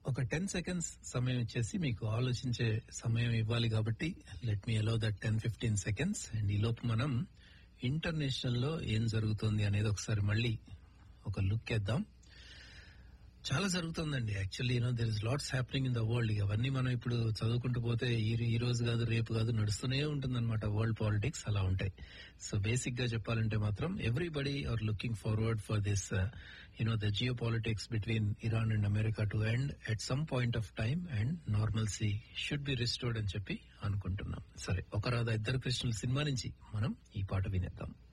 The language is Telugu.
ఒక టెన్ సెకండ్స్ సమయం ఇచ్చేసి మీకు ఆలోచించే సమయం ఇవ్వాలి కాబట్టి let me allow that ten fifteen seconds and ఈ లోపు మనం ఇంటర్నేషనల్ లో ఏం జరుగుతుంది అనేది ఒకసారి మళ్ళీ ఒక లుక్ వేద్దాం చాలా జరుగుతుందండి actually you know there is lots happening in the world అవన్నీ మనం ఇప్పుడు చదువుకుంటూ పోతే ఈ ఈ రోజు కాదు రేపు కాదు నడుస్తూనే ఉంటుందన్నమాట వరల్డ్ పాలిటిక్స్ అలా ఉంటాయి సో బేసిక్ గా చెప్పాలంటే మాత్రం everybody are looking forward for this you know the geopolitics between Iran and America to end at some point of time and normalcy should be restored అని చెప్పి అనుకుంటున్నాం సరే ఒక రాదా ఇద్దరు కృష్ణుల సినిమా నుంచి మనం ఈ పాట వినేద్దాం